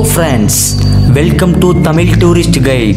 friends welcome to Tamil tourist guide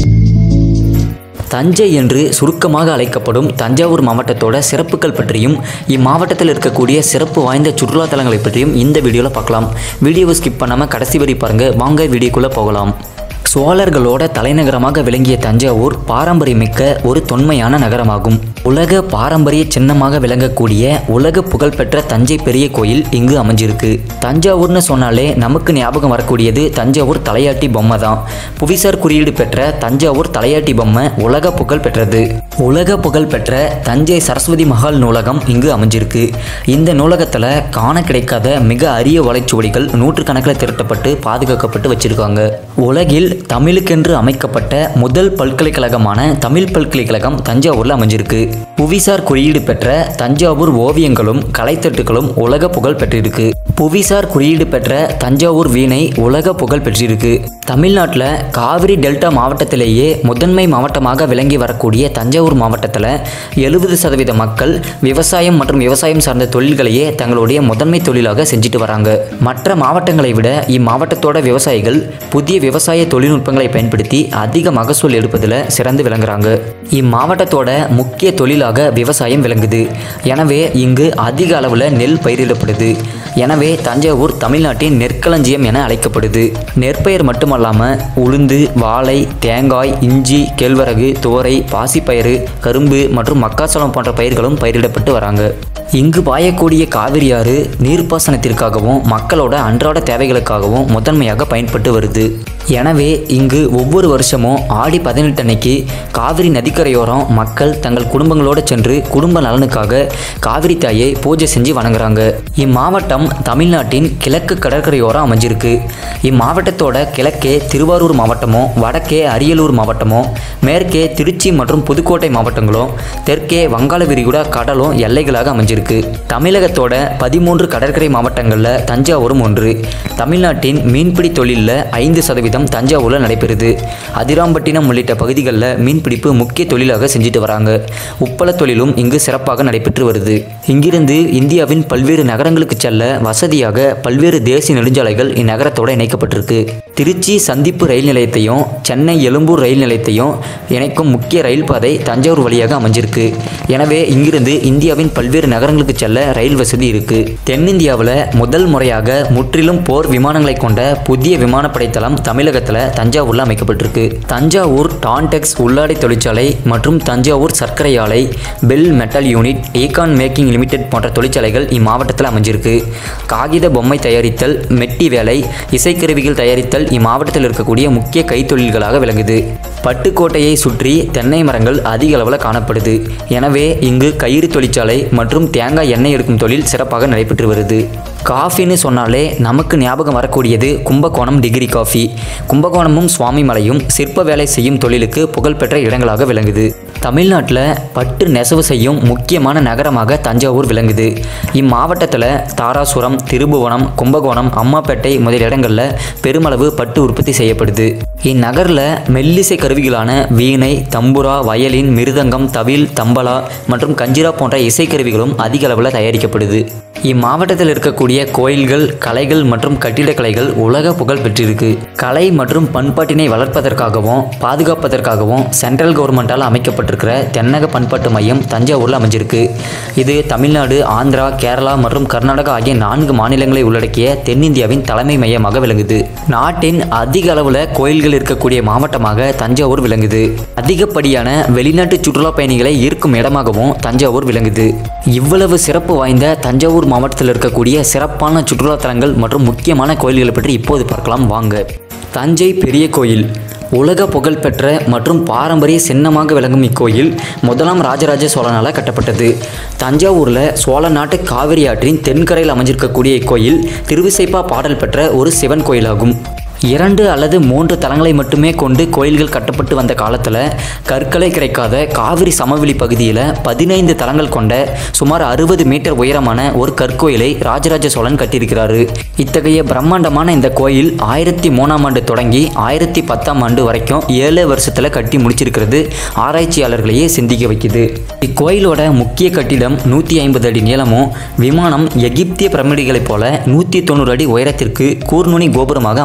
Thanjai என்று சுருக்கமாக அழைக்கப்படும் தஞ்சாவூர் மாவட்டத்தோட சிறப்புகள் பற்றியும் இம்மாவட்டத்தில் இருக்கக்கூடிய சிறப்பு வாய்ந்த சுற்றுலா தலங்களை பற்றியும் இந்த வீடியோவில் பார்க்கலாம் வீடியோவை ஸ்கிப் பண்ணாமல் கடைசி வரை பாருங்கள் வாங்க வீடியோக்குள்ளே போகலாம் சோழர்களோட தலைநகரமாக விளங்கிய தஞ்சாவூர் பாரம்பரியமிக்க ஒரு தொன்மையான நகரமாகும் உலக பாரம்பரிய சின்னமாக விளங்கக்கூடிய உலக புகழ்பெற்ற தஞ்சை பெரிய கோயில் இங்கு அமைஞ்சிருக்கு தஞ்சாவூர்னு சொன்னாலே நமக்கு ஞாபகம் வரக்கூடியது தஞ்சாவூர் தலையாட்டி பொம்மை தான் புவிசார் குறியீடு பெற்ற தஞ்சாவூர் தலையாட்டி பொம்மை உலக புகழ் பெற்றது உலக புகழ் பெற்ற தஞ்சை சரஸ்வதி மஹால் நூலகம் இங்கு அமைஞ்சிருக்கு இந்த நூலகத்தில் காண கிடைக்காத மிக அரிய வலைச்சுவடிகள் நூற்றுக்கணக்கில் திரட்டப்பட்டு பாதுகாக்கப்பட்டு வச்சிருக்காங்க உலகில் தமிழுக்கென்று அமைக்கப்பட்ட முதல் பல்கலைக்கழகமான தமிழ் பல்கலைக்கழகம் தஞ்சாவூரில் அமைஞ்சிருக்கு புவிசார் குறியீடு பெற்ற தஞ்சாவூர் ஓவியங்களும் கலைத்தட்டுகளும் உலக புகழ் பெற்றிருக்கு புவிசார் குறியீடு பெற்ற தஞ்சாவூர் வீணை உலக புகழ் பெற்றிருக்கு தமிழ்நாட்டில் காவிரி டெல்டா மாவட்டத்திலேயே முதன்மை மாவட்டமாக விளங்கி வரக்கூடிய தஞ்சாவூர் மாவட்டத்தில் எழுபது சதவீத மக்கள் விவசாயம் மற்றும் விவசாயம் சார்ந்த தொழில்களையே தங்களுடைய முதன்மை தொழிலாக செஞ்சுட்டு வராங்க மற்ற மாவட்டங்களை விட இம்மாவட்டத்தோட விவசாயிகள் புதிய விவசாய தொழில்நுட்பங்களை பயன்படுத்தி அதிக மகசூல் எடுப்பதில் சிறந்து விளங்குறாங்க இம்மாவட்டத்தோட முக்கிய தொழிலாக விவசாயம் விளங்குது எனவே இங்கு அதிக அளவில் நெல் பயிரிடப்படுது எனவே தஞ்சாவூர் தமிழ்நாட்டின் நெற்களஞ்சியம் என அழைக்கப்படுது நெற்பயிர் மட்டுமல்லாமல் உளுந்து வாழை தேங்காய் இஞ்சி கேழ்வரகு துவரை பாசிப்பயிறு கரும்பு மற்றும் மக்காச்சோளம் போன்ற பயிர்களும் பயிரிடப்பட்டு வராங்க இங்கு பாயக்கூடிய காவிரி ஆறு நீர்ப்பாசனத்திற்காகவும் மக்களோட அன்றாட தேவைகளுக்காகவும் முதன்மையாக பயன்பட்டு வருது எனவே இங்கு ஒவ்வொரு வருஷமும் ஆடி பதினெட்டு அன்னைக்கு காவிரி நதிக்கரையோரம் மக்கள் தங்கள் குடும்பங்களோடு சென்று குடும்ப நலனுக்காக காவிரி தாயை பூஜை செஞ்சு வணங்குறாங்க இம்மாவட்டம் தமிழ்நாட்டின் கிழக்கு கடற்கரையோரம் அமைஞ்சிருக்கு இம்மாவட்டத்தோட கிழக்கே திருவாரூர் மாவட்டமும் வடக்கே அரியலூர் மாவட்டமும் மேற்கே திருச்சி மற்றும் புதுக்கோட்டை மாவட்டங்களும் தெற்கே வங்காள விரிகுடா கடலும் எல்லைகளாக அமைஞ்சிருக்கு தமிழகத்தோட பதிமூன்று கடற்கரை மாவட்டங்களில் தஞ்சாவூரும் ஒன்று தமிழ்நாட்டின் மீன்பிடி தொழிலில் ஐந்து சதவீதம் தஞ்சாவூரில் நடைபெறுது அதிராம்பட்டினம் உள்ளிட்ட பகுதிகளில் மீன்பிடிப்பு முக்கிய தொழிலாக செஞ்சுட்டு வராங்க உப்பள தொழிலும் இங்கு சிறப்பாக நடைபெற்று வருது இங்கிருந்து இந்தியாவின் பல்வேறு நகரங்களுக்கு செல்ல வசதியாக பல்வேறு தேசிய நெடுஞ்சாலைகள் இந்நகரத்தோடு இணைக்கப்பட்டிருக்கு திருச்சி சந்திப்பு ரயில் நிலையத்தையும் சென்னை எழும்பூர் ரயில் நிலையத்தையும் இணைக்கும் முக்கிய ரயில் பாதை தஞ்சாவூர் வழியாக அமைஞ்சிருக்கு எனவே இங்கிருந்து இந்தியாவின் பல்வேறு நகரங்களுக்கு செல்ல ரயில் வசதி இருக்கு தென்னிந்தியாவில் முதல் முறையாக முற்றிலும் போர் விமானங்களை கொண்ட புதிய விமானப்படை தளம் தமிழகத்தில் தஞ்சாவூரில் அமைக்கப்பட்டிருக்கு தஞ்சாவூர் டான்டெக்ஸ் உள்ளாடை தொழிற்சாலை மற்றும் தஞ்சாவூர் சர்க்கரை ஆலை பெல் மெட்டல் யூனிட் ஈகான் மேக்கிங் லிமிடெட் போன்ற தொழிற்சாலைகள் இம்மாவட்டத்தில் அமைஞ்சிருக்கு காகித பொம்மை தயாரித்தல் மெட்டி வேலை இசைக்கருவிகள் தயாரித்தல் இம்மாவட்டத்தில் இருக்கக்கூடிய முக்கிய கைத்தொழில்களாக விளங்குது பட்டுக்கோட்டையை சுற்றி தென்னை மரங்கள் அதிக அளவில் காணப்படுது எனவே இங்கு கயிறு தொழிற்சாலை மற்றும் தேங்காய் எண்ணெய் எடுக்கும் தொழில் சிறப்பாக நடைபெற்று வருது காஃபின்னு சொன்னாலே நமக்கு ஞாபகம் வரக்கூடியது கும்பகோணம் டிகிரி காஃபி கும்பகோணமும் சுவாமிமலையும் சிற்ப வேலை செய்யும் தொழிலுக்கு புகழ்பெற்ற இடங்களாக விளங்குது தமிழ்நாட்டில் பட்டு நெசவு செய்யும் முக்கியமான நகரமாக தஞ்சாவூர் விளங்குது இம்மாவட்டத்தில் தாராசுரம் திருபுவனம் கும்பகோணம் அம்மாப்பேட்டை முதலிய இடங்களில் பெருமளவு பட்டு உற்பத்தி செய்யப்படுது இந்நகரில் மெல்லிசை கருவிகளான வீணை தம்புரா வயலின் மிருதங்கம் தவில் தம்பலா மற்றும் கஞ்சிரா போன்ற இசைக்கருவிகளும் அதிக அளவில் தயாரிக்கப்படுது இம்மாவட்டத்தில் இருக்கக்கூடிய கோயில்கள் கலைகள் மற்றும் கட்டிடக்கலைகள் உலக புகழ் பெற்றிருக்கு கலை மற்றும் பண்பாட்டினை வளர்ப்பதற்காகவும் பாதுகாப்பதற்காகவும் சென்ட்ரல் கவர்மெண்டால் அமைக்கப்பட்டிருக்கிற தென்னக பண்பாட்டு மையம் தஞ்சாவூரில் அமைஞ்சிருக்கு இது தமிழ்நாடு ஆந்திரா கேரளா மற்றும் கர்நாடகா ஆகிய நான்கு மாநிலங்களை உள்ளடக்கிய தென்னிந்தியாவின் தலைமை மையமாக விளங்குது நாட்டின் அதிக அளவில் கோயில்கள் இருக்கக்கூடிய மாவட்டமாக தஞ்சாவூர் விளங்குது அதிகப்படியான வெளிநாட்டு சுற்றுலா பயணிகளை ஈர்க்கும் இடமாகவும் தஞ்சாவூர் விளங்குது இவ்வளவு சிறப்பு வாய்ந்த தஞ்சாவூர் மாவட்டத்தில் இருக்கக்கூடிய சிறப்பான சுற்றுலா தலங்கள் மற்றும் முக்கியமான கோயில்களை பற்றி இப்போது பார்க்கலாம் வாங்க தஞ்சை பெரிய கோயில் உலக புகழ்பெற்ற மற்றும் பாரம்பரிய சின்னமாக விளங்கும் இக்கோயில் முதலாம் ராஜராஜ சோழனால் கட்டப்பட்டது தஞ்சாவூரில் சோழ நாட்டு காவிரி ஆற்றின் தென்கரையில் அமைஞ்சிருக்கக்கூடிய இக்கோயில் திருவிசைப்பா பாடல் பெற்ற ஒரு சிவன் கோயிலாகும் இரண்டு அல்லது மூன்று தலங்களை மட்டுமே கொண்டு கோயில்கள் கட்டப்பட்டு வந்த காலத்தில் கற்களை கிடைக்காத காவிரி சமவெளி பகுதியில் பதினைந்து தலங்கள் கொண்ட சுமார் அறுபது மீட்டர் உயரமான ஒரு கற்கோயிலை ராஜராஜ சோழன் கட்டியிருக்கிறாரு இத்தகைய பிரம்மாண்டமான இந்த கோயில் ஆயிரத்தி மூணாம் ஆண்டு தொடங்கி ஆயிரத்தி பத்தாம் ஆண்டு வரைக்கும் ஏழு வருஷத்தில் கட்டி முடிச்சிருக்கிறது ஆராய்ச்சியாளர்களையே சிந்திக்க வைக்குது இக்கோயிலோட முக்கிய கட்டிடம் நூற்றி ஐம்பது அடி நீளமும் விமானம் எகிப்திய பிரமிடுகளைப் போல நூற்றி தொண்ணூறு அடி உயரத்திற்கு கூர்நுனி கோபுரமாக அமைஞ்சிருக்கு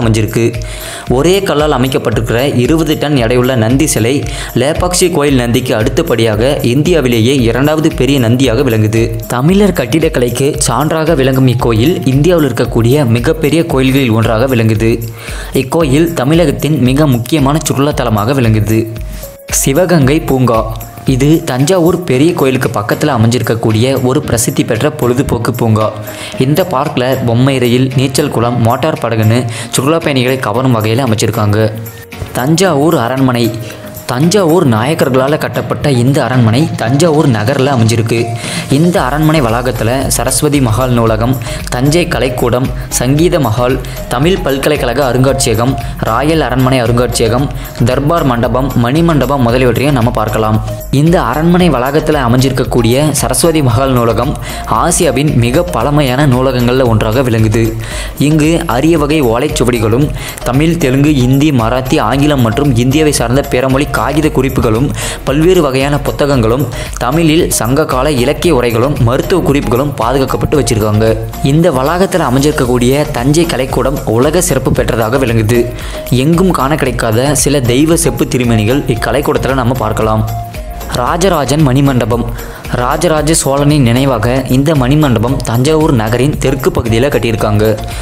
ஒரே கல்லால் அமைக்கப்பட்டிருக்கிற இருபது டன் எடையுள்ள நந்தி சிலை லேபாக்சி கோயில் நந்திக்கு அடுத்தபடியாக இந்தியாவிலேயே இரண்டாவது பெரிய நந்தியாக விளங்குது தமிழர் கட்டிடக்கலைக்கு சான்றாக விளங்கும் இக்கோயில் இந்தியாவில் இருக்கக்கூடிய மிகப்பெரிய கோயில்களில் ஒன்றாக விளங்குது இக்கோயில் தமிழகத்தின் மிக முக்கியமான சுற்றுலாத்தலமாக விளங்குது சிவகங்கை பூங்கா இது தஞ்சாவூர் பெரிய கோயிலுக்கு பக்கத்தில் அமைஞ்சிருக்கக்கூடிய ஒரு பிரசித்தி பெற்ற பொழுதுபோக்கு பூங்கா இந்த பார்க்கில் பொம்மை ரயில் நீச்சல் குளம் மோட்டார் படகுன்னு சுற்றுலா பயணிகளை கவரும் வகையில் அமைச்சிருக்காங்க தஞ்சாவூர் அரண்மனை தஞ்சாவூர் நாயக்கர்களால் கட்டப்பட்ட இந்த அரண்மனை தஞ்சாவூர் நகரில் அமைஞ்சிருக்கு இந்த அரண்மனை வளாகத்தில் சரஸ்வதி மஹால் நூலகம் தஞ்சை கலைக்கூடம் சங்கீத மஹால் தமிழ் பல்கலைக்கழக அருங்காட்சியகம் ராயல் அரண்மனை அருங்காட்சியகம் தர்பார் மண்டபம் மணிமண்டபம் முதலியவற்றையும் நம்ம பார்க்கலாம் இந்த அரண்மனை வளாகத்தில் அமைஞ்சிருக்கக்கூடிய சரஸ்வதி மஹால் நூலகம் ஆசியாவின் மிக பழமையான நூலகங்களில் ஒன்றாக விளங்குது இங்கு அரிய வகை ஓலைச்சுவடிகளும் தமிழ் தெலுங்கு இந்தி மராத்தி ஆங்கிலம் மற்றும் இந்தியாவை சார்ந்த பிறமொழி காகித குறிப்புகளும் பல்வேறு வகையான புத்தகங்களும் தமிழில் சங்ககால இலக்கிய உரைகளும் மருத்துவ குறிப்புகளும் பாதுகாக்கப்பட்டு வச்சிருக்காங்க இந்த வளாகத்தில் அமைஞ்சிருக்கக்கூடிய தஞ்சை கலைக்கூடம் உலக சிறப்பு பெற்றதாக விளங்குது எங்கும் காண கிடைக்காத சில தெய்வ செப்பு திருமணிகள் இக்கலைக்கூடத்தில் நம்ம பார்க்கலாம் ராஜராஜன் மணிமண்டபம் ராஜராஜ சோழனின் நினைவாக இந்த மணிமண்டபம் தஞ்சாவூர் நகரின் தெற்கு பகுதியில் கட்டியிருக்காங்க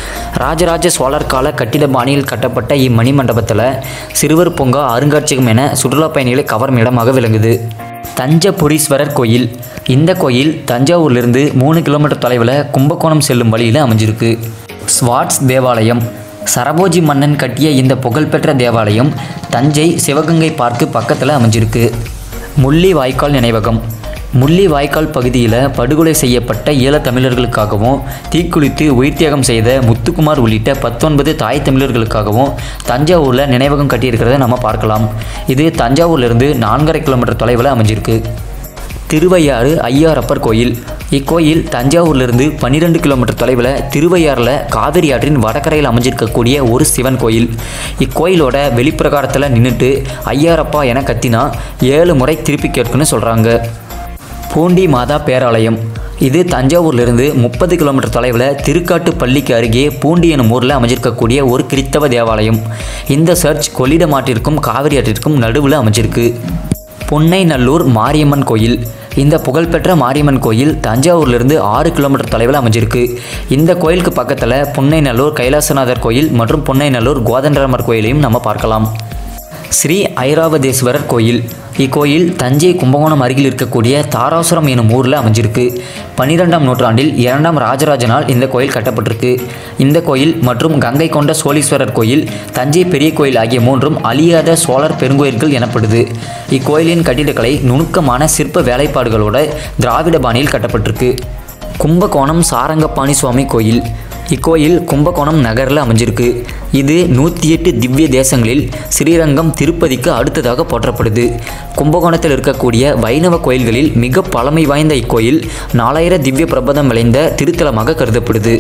ராஜராஜ சோழர் கால கட்டிட பாணியில் கட்டப்பட்ட இம்மணிமண்டபத்தில் சிறுவர் பூங்கா அருங்காட்சியகம் என சுற்றுலா பயணிகளை கவரும் இடமாக விளங்குது தஞ்சபுரீஸ்வரர் கோயில் இந்த கோயில் தஞ்சாவூர்லேருந்து மூணு கிலோமீட்டர் தொலைவில் கும்பகோணம் செல்லும் வழியில் அமைஞ்சிருக்கு ஸ்வாட்ஸ் தேவாலயம் சரபோஜி மன்னன் கட்டிய இந்த புகழ்பெற்ற தேவாலயம் தஞ்சை சிவகங்கை பார்க்கு பக்கத்தில் அமைஞ்சிருக்கு முள்ளி வாய்க்கால் நினைவகம் முள்ளி வாய்க்கால் பகுதியில் படுகொலை செய்யப்பட்ட ஈழத்தமிழர்களுக்காகவும் தீக்குளித்து உயிர்த்தியாகம் செய்த முத்துக்குமார் உள்ளிட்ட பத்தொன்பது தாய் தமிழர்களுக்காகவும் தஞ்சாவூரில் நினைவகம் கட்டியிருக்கிறத நம்ம பார்க்கலாம் இது தஞ்சாவூர்லேருந்து நான்கரை கிலோமீட்டர் தொலைவில் அமைஞ்சிருக்கு திருவையாறு ஐயாரப்பர் கோயில் இக்கோயில் தஞ்சாவூர்லேருந்து பன்னிரெண்டு கிலோமீட்டர் தொலைவில் திருவையாறில் காவிரி ஆற்றின் வடகரையில் அமைஞ்சிருக்கக்கூடிய ஒரு சிவன் கோயில் இக்கோயிலோட வெளிப்பிரகாரத்தில் நின்றுட்டு ஐயாரப்பா என கத்தினா ஏழு முறை திருப்பி கேட்குன்னு சொல்கிறாங்க பூண்டி மாதா பேராலயம் இது தஞ்சாவூர்லேருந்து முப்பது கிலோமீட்டர் தொலைவில் திருக்காட்டு பள்ளிக்கு அருகே பூண்டி எனும் ஊரில் அமைஞ்சிருக்கக்கூடிய ஒரு கிறித்தவ தேவாலயம் இந்த சர்ச் கொள்ளிடம் ஆற்றிற்கும் காவிரி ஆற்றிற்கும் நடுவில் அமைஞ்சிருக்கு பொன்னைநல்லூர் மாரியம்மன் கோயில் இந்த புகழ்பெற்ற மாரியம்மன் கோயில் தஞ்சாவூர்லேருந்து ஆறு கிலோமீட்டர் தொலைவில் அமைஞ்சிருக்கு இந்த கோயிலுக்கு பக்கத்தில் பொன்னைநல்லூர் கைலாசநாதர் கோயில் மற்றும் பொன்னைநல்லூர் கோதண்டராமர் கோயிலையும் நம்ம பார்க்கலாம் ஸ்ரீ ஐராவதேஸ்வரர் கோயில் இக்கோயில் தஞ்சை கும்பகோணம் அருகில் இருக்கக்கூடிய தாராசுரம் எனும் ஊரில் அமைஞ்சிருக்கு பன்னிரெண்டாம் நூற்றாண்டில் இரண்டாம் ராஜராஜனால் இந்த கோயில் கட்டப்பட்டிருக்கு இந்த கோயில் மற்றும் கங்கை கொண்ட சோழீஸ்வரர் கோயில் தஞ்சை பெரிய கோயில் ஆகிய மூன்றும் அழியாத சோழர் பெருங்கோயில்கள் எனப்படுது இக்கோயிலின் கட்டிடக்கலை நுணுக்கமான சிற்ப வேலைப்பாடுகளோட திராவிட பாணியில் கட்டப்பட்டிருக்கு கும்பகோணம் சாரங்கபாணி சுவாமி கோயில் இக்கோயில் கும்பகோணம் நகரில் அமைஞ்சிருக்கு இது நூற்றி எட்டு திவ்ய தேசங்களில் ஸ்ரீரங்கம் திருப்பதிக்கு அடுத்ததாக போற்றப்படுது கும்பகோணத்தில் இருக்கக்கூடிய வைணவ கோயில்களில் மிக பழமை வாய்ந்த இக்கோயில் நாலாயிரம் திவ்ய பிரபதம் விளைந்த திருத்தலமாக கருதப்படுது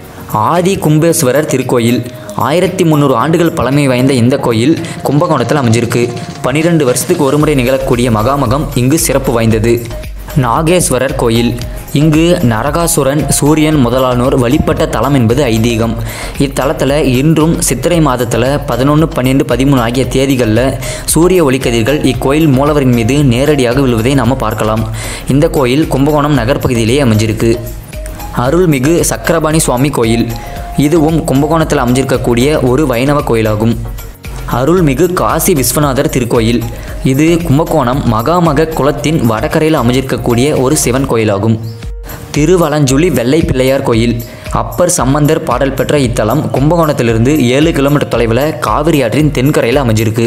ஆதி கும்பேஸ்வரர் திருக்கோயில் ஆயிரத்தி முந்நூறு ஆண்டுகள் பழமை வாய்ந்த இந்த கோயில் கும்பகோணத்தில் அமைஞ்சிருக்கு பன்னிரெண்டு வருஷத்துக்கு ஒருமுறை நிகழக்கூடிய மகாமகம் இங்கு சிறப்பு வாய்ந்தது நாகேஸ்வரர் கோயில் இங்கு நரகாசுரன் சூரியன் முதலானோர் வழிபட்ட தலம் என்பது ஐதீகம் இத்தலத்தில் இன்றும் சித்திரை மாதத்தில் பதினொன்று பன்னெண்டு பதிமூணு ஆகிய தேதிகளில் சூரிய ஒளிக்கதிர்கள் இக்கோயில் மூலவரின் மீது நேரடியாக விழுவதை நாம் பார்க்கலாம் இந்த கோயில் கும்பகோணம் நகர்ப்பகுதியிலேயே அமைஞ்சிருக்கு அருள்மிகு சக்கரபாணி சுவாமி கோயில் இதுவும் கும்பகோணத்தில் அமைஞ்சிருக்கக்கூடிய ஒரு வைணவ கோயிலாகும் அருள்மிகு காசி விஸ்வநாதர் திருக்கோயில் இது கும்பகோணம் மகாமக குளத்தின் வடகரையில் அமைஞ்சிருக்கக்கூடிய ஒரு சிவன் கோயிலாகும் திருவலஞ்சுழி வெள்ளை பிள்ளையார் கோயில் அப்பர் சம்பந்தர் பாடல் பெற்ற இத்தலம் கும்பகோணத்திலிருந்து ஏழு கிலோமீட்டர் தொலைவில் காவிரி ஆற்றின் தென்கரையில் அமைஞ்சிருக்கு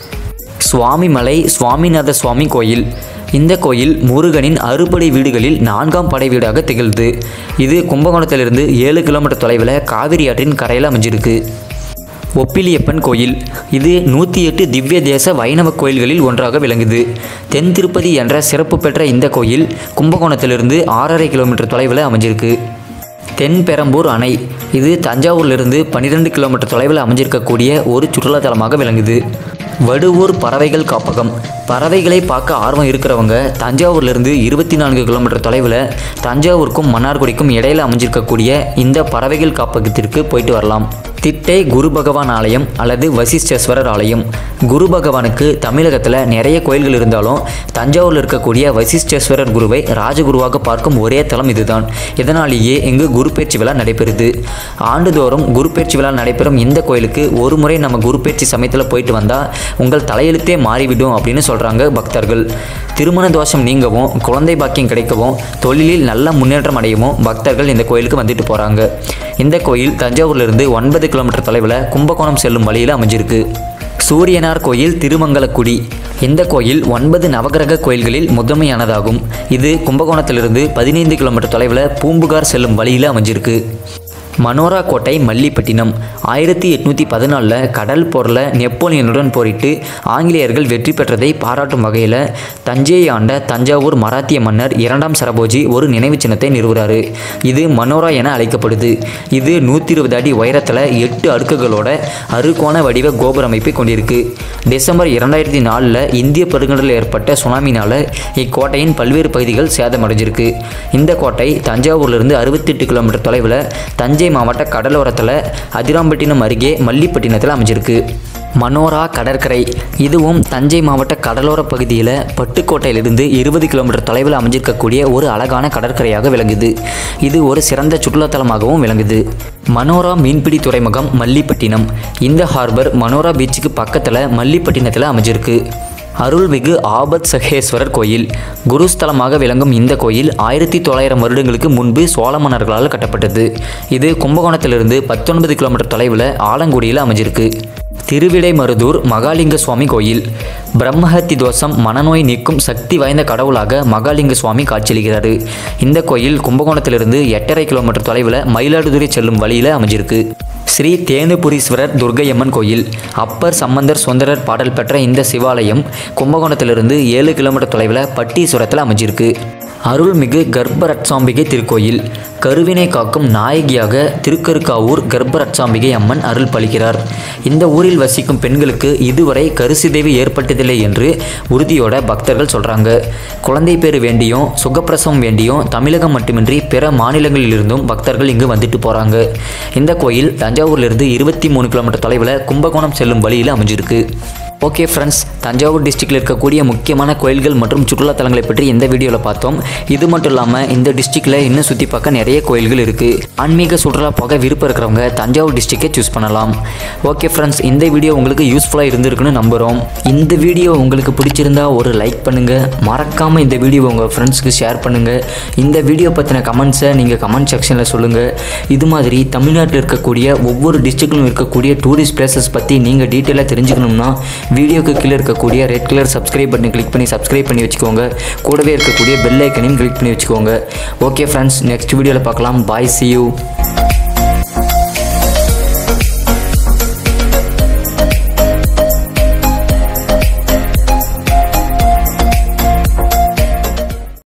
சுவாமிமலை சுவாமிநாத சுவாமி கோயில் இந்த கோயில் முருகனின் அறுபடை வீடுகளில் நான்காம் படை வீடாக திகழ்து இது கும்பகோணத்திலிருந்து ஏழு கிலோமீட்டர் தொலைவில் காவிரி ஆற்றின் கரையில் அமைஞ்சிருக்கு ஒப்பிலியப்பன் கோயில் இது நூற்றி எட்டு திவ்ய தேச வைணவ கோயில்களில் ஒன்றாக விளங்குது தென் திருப்பதி என்ற சிறப்பு பெற்ற இந்த கோயில் கும்பகோணத்திலிருந்து ஆறரை கிலோமீட்டர் தொலைவில் அமைஞ்சிருக்கு தென்பெரம்பூர் அணை இது தஞ்சாவூரிலிருந்து பன்னிரெண்டு கிலோமீட்டர் தொலைவில் அமைஞ்சிருக்கக்கூடிய ஒரு சுற்றுலாத்தலமாக விளங்குது வடுவூர் பறவைகள் காப்பகம் பறவைகளை பார்க்க ஆர்வம் இருக்கிறவங்க தஞ்சாவூர்லேருந்து இருபத்தி நான்கு கிலோமீட்டர் தொலைவில் தஞ்சாவூருக்கும் மன்னார்குடிக்கும் இடையில அமைஞ்சிருக்கக்கூடிய இந்த பறவைகள் காப்பகத்திற்கு போயிட்டு வரலாம் திட்டை குரு பகவான் ஆலயம் அல்லது வசிஷ்டேஸ்வரர் ஆலயம் குரு பகவானுக்கு தமிழகத்தில் நிறைய கோயில்கள் இருந்தாலும் தஞ்சாவூரில் இருக்கக்கூடிய வசிஷ்டேஸ்வரர் குருவை ராஜகுருவாக பார்க்கும் ஒரே தலம் இதுதான் இதனாலேயே இங்கு குரு பயிற்சி விழா நடைபெறுது ஆண்டுதோறும் குரு பயிற்சி விழா நடைபெறும் இந்த கோயிலுக்கு ஒரு முறை நம்ம குரு பயிற்சி சமயத்தில் போயிட்டு வந்தால் உங்கள் தலையெழுத்தே மாறிவிடும் அப்படின்னு சொல்கிறாங்க பக்தர்கள் திருமண தோஷம் நீங்கவும் குழந்தை பாக்கியம் கிடைக்கவும் தொழிலில் நல்ல முன்னேற்றம் அடையவும் பக்தர்கள் இந்த கோயிலுக்கு வந்துட்டு போகிறாங்க இந்த கோயில் தஞ்சாவூர்லேருந்து ஒன்பது கிலோமீட்டர் தொலைவில் கும்பகோணம் செல்லும் வழியில் அமைஞ்சிருக்கு சூரியனார் கோயில் திருமங்கலக்குடி இந்த கோயில் ஒன்பது நவகிரக கோயில்களில் முதன்மையானதாகும் இது கும்பகோணத்திலிருந்து பதினைந்து கிலோமீட்டர் தொலைவில் பூம்புகார் செல்லும் வழியில் அமைஞ்சிருக்கு மனோரா கோட்டை மல்லிப்பட்டினம் ஆயிரத்தி எட்நூற்றி பதினாலில் கடல் போரில் நெப்போலியனுடன் போரிட்டு ஆங்கிலேயர்கள் வெற்றி பெற்றதை பாராட்டும் வகையில் தஞ்சையை ஆண்ட தஞ்சாவூர் மராத்திய மன்னர் இரண்டாம் சரபோஜி ஒரு நினைவு சின்னத்தை நிறுவுறாரு இது மனோரா என அழைக்கப்படுது இது நூற்றி இருபது அடி உயரத்தில் எட்டு அடுக்குகளோட அறுகோண வடிவ கோபுர அமைப்பை கொண்டிருக்கு டிசம்பர் இரண்டாயிரத்தி நாலில் இந்திய பெருங்கடலில் ஏற்பட்ட சுனாமினால் இக்கோட்டையின் பல்வேறு பகுதிகள் சேதமடைஞ்சிருக்கு இந்த கோட்டை தஞ்சாவூர்லேருந்து அறுபத்தெட்டு கிலோமீட்டர் தொலைவில் தஞ்சை மாவட்ட கடலோரத்தில் அதிராம்பட்டினம் அருகே மல்லிப்பட்டினத்தில் அமைஞ்சிருக்கு மனோரா கடற்கரை இதுவும் தஞ்சை மாவட்ட கடலோர பகுதியில் பட்டுக்கோட்டையிலிருந்து இருபது கிலோமீட்டர் தொலைவில் அமைஞ்சிருக்கக்கூடிய ஒரு அழகான கடற்கரையாக விளங்குது இது ஒரு சிறந்த சுற்றுலாத்தலமாகவும் விளங்குது மனோரா மீன்பிடி துறைமுகம் மல்லிப்பட்டினம் இந்த ஹார்பர் மனோரா பீச்சுக்கு பக்கத்தில் மல்லிப்பட்டினத்தில் அமைஞ்சிருக்கு அருள்மிகு ஆபத் சகேஸ்வரர் கோயில் குருஸ்தலமாக விளங்கும் இந்த கோயில் ஆயிரத்தி தொள்ளாயிரம் வருடங்களுக்கு முன்பு சோழ மன்னர்களால் கட்டப்பட்டது இது கும்பகோணத்திலிருந்து பத்தொன்பது கிலோமீட்டர் தொலைவில் ஆலங்குடியில் அமைஞ்சிருக்கு திருவிடைமருதூர் மகாலிங்க சுவாமி கோயில் பிரம்மஹத்தி தோஷம் மனநோய் நீக்கும் சக்தி வாய்ந்த கடவுளாக மகாலிங்க சுவாமி காட்சியளிக்கிறாரு இந்த கோயில் கும்பகோணத்திலிருந்து எட்டரை கிலோமீட்டர் தொலைவில் மயிலாடுதுறை செல்லும் வழியில் அமைஞ்சிருக்கு ஸ்ரீ தேனுபுரீஸ்வரர் துர்க்கையம்மன் கோயில் அப்பர் சம்பந்தர் சுந்தரர் பாடல் பெற்ற இந்த சிவாலயம் கும்பகோணத்திலிருந்து ஏழு கிலோமீட்டர் தொலைவில் பட்டீஸ்வரத்தில் அமைஞ்சிருக்கு அருள்மிகு கர்ப்பரட்சாம்பிகை திருக்கோயில் கருவினை காக்கும் நாயகியாக திருக்கருக்காவூர் கர்ப்பரட்சாம்பிகை அம்மன் அருள் பலிக்கிறார் இந்த ஊரில் வசிக்கும் பெண்களுக்கு இதுவரை கருசிதைவு ஏற்பட்டதில்லை என்று உறுதியோட பக்தர்கள் சொல்கிறாங்க குழந்தை பேறு வேண்டியும் சுகப்பிரசவம் வேண்டியும் தமிழகம் மட்டுமின்றி பிற மாநிலங்களிலிருந்தும் பக்தர்கள் இங்கு வந்துட்டு போகிறாங்க இந்த கோயில் தஞ்சாவூர்லேருந்து இருபத்தி மூணு கிலோமீட்டர் தொலைவில் கும்பகோணம் செல்லும் வழியில் அமைஞ்சிருக்கு ஓகே ஃப்ரெண்ட்ஸ் தஞ்சாவூர் டிஸ்ட்ரிக்டில் இருக்கக்கூடிய முக்கியமான கோயில்கள் மற்றும் சுற்றுலாத்தலங்களை பற்றி இந்த வீடியோவில் பார்த்தோம் இது மட்டும் இல்லாமல் இந்த டிஸ்ட்ரிக்டில் இன்னும் சுற்றி பார்க்க நிறைய கோயில்கள் இருக்குது ஆன்மீக சுற்றுலா போக விருப்பம் இருக்கிறவங்க தஞ்சாவூர் டிஸ்ட்ரிக்டை சூஸ் பண்ணலாம் ஓகே ஃப்ரெண்ட்ஸ் இந்த வீடியோ உங்களுக்கு யூஸ்ஃபுல்லாக இருந்திருக்குன்னு நம்புகிறோம் இந்த வீடியோ உங்களுக்கு பிடிச்சிருந்தா ஒரு லைக் பண்ணுங்கள் மறக்காமல் இந்த வீடியோ உங்கள் ஃப்ரெண்ட்ஸ்க்கு ஷேர் பண்ணுங்கள் இந்த வீடியோ பற்றின கமெண்ட்ஸை நீங்கள் கமெண்ட் செக்ஷனில் சொல்லுங்கள் இது மாதிரி தமிழ்நாட்டில் இருக்கக்கூடிய ஒவ்வொரு டிஸ்ட்ரிக்ட்லும் இருக்கக்கூடிய டூரிஸ்ட் பிளேசஸ் பற்றி நீங்கள் டீட்டெயிலாக தெரிஞ்சுக்கணும்னா வீடியோக்கு கீழே இருக்கக்கூடிய ரெட் கலர் சப்ஸ்கிரைப் பட்டனை கிளிக் பண்ணி சப்ஸ்கிரைப் பண்ணி வச்சுக்கோங்க கூடவே இருக்கக்கூடிய பெல் ஐக்கனையும் கிளிக் பண்ணி வச்சுக்கோங்க ஓகே ஃப்ரெண்ட்ஸ் நெக்ஸ்ட் வீடியோவில் பார்க்கலாம் பாய் see you